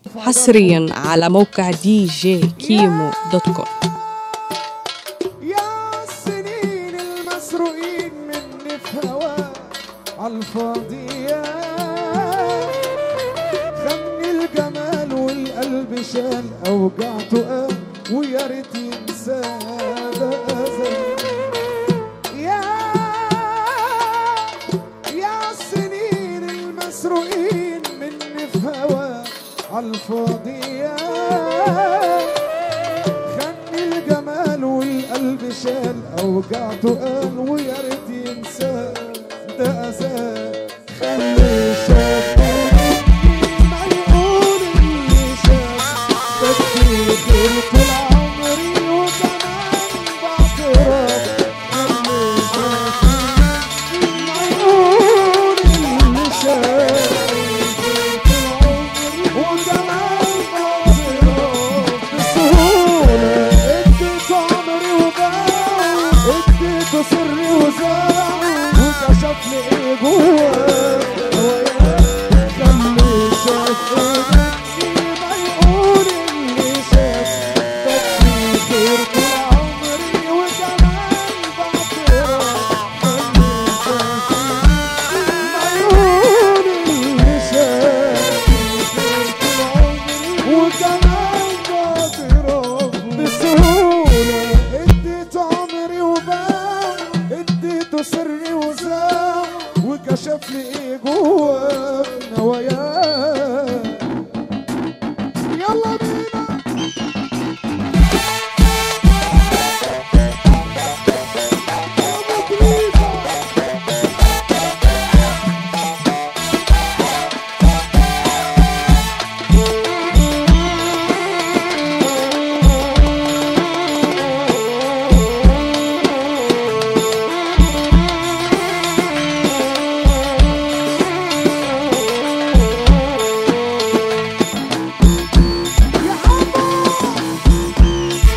حصريا على موقع دي جي كيمو دوت كوم يا السنين المسروقين مني في هوا عالفاضية خمني الجمال والقلب شال أوجعته قام ويا ريت ينسى ده أذى يا يا السنين المسروقين مني في هوا عالفاضية خني الجمال والقلب شال اوجعته قال ويا ريت ينسى ده اذى خلي شاف ما يقول اللي شاف بدي غير طول عمري وكمان بعترف خلي شاف ما يقول اللي شاف وكمان بعترف بسهولة اديت عمري وباع اديته سري وزاع وكشف لي ايه جواه خلي شاف مني ما يقول اللي شاف بدي خير طول عمري وكمان بعترف خلي شاف ما يقول اللي شاف وكمان بعترف بسهولة اديت عمري وباع اديته سري وزاع وكشف لي ايه جوه نواياه يلا بينا يا مطريبة يا حمو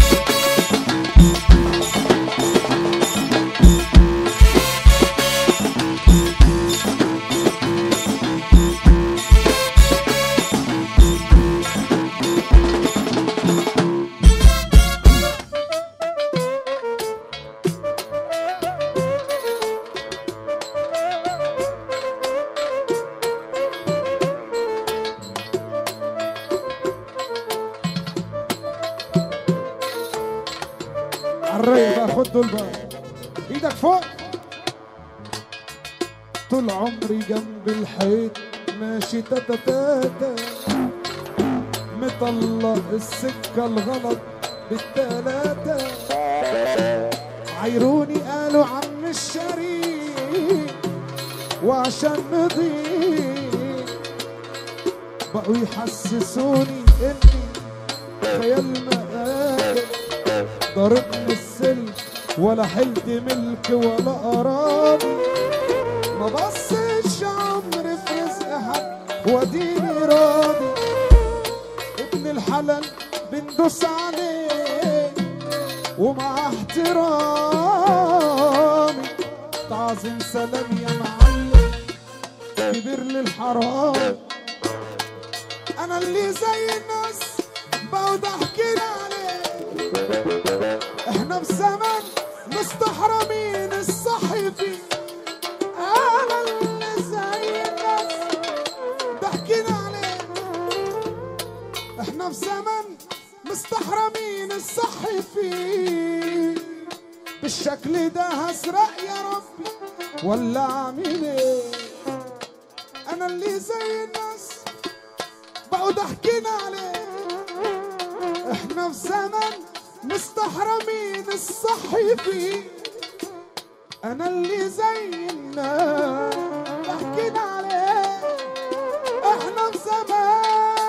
عالرايق بقى خد دول بقى ايدك فوق طول عمري جنب الحيط ماشي تاتا تاتا مطلق السكة الغلط بالتلاتة عيروني قالوا عم الشريك وعشان نضيق بقوا يحسسوني اني خيال مقادر ضربني السلك ولا حلت ملك ولا قرابي ما بصش عمري في رزق حد واديني راضي ابن الحلال بندوس عليه ومع احترامي تعظيم سلام يا معلم كبير للحرام انا اللي زي الناس بقعد احكي عليه احنا في زمن مستحرمين الصحفي انا اللي زي الناس ضحكنا عليه احنا في زمن مستحرمين الصحفي بالشكل ده هسرق يا ربي ولا اعمل ايه انا اللي زي الناس بقعد احكينا عليه احنا في زمن مستحرمين الصحفي انا اللي زي الناس حكينا عليه احنا في زمان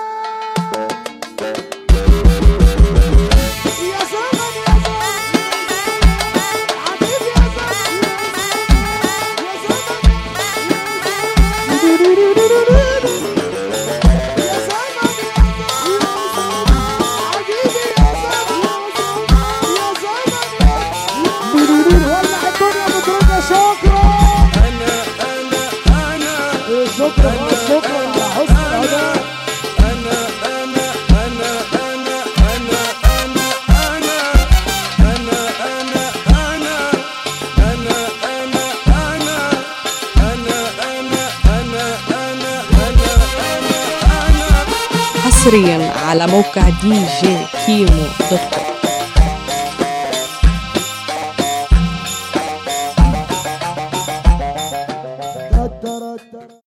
يا زمن يا زمن عجيب يا زمن يا زمن يا زمن عجيب يا زمن يا زمن ولع الدنيا بترد شكرا انا حصريا على موقع دي جي كيمو دوت كوم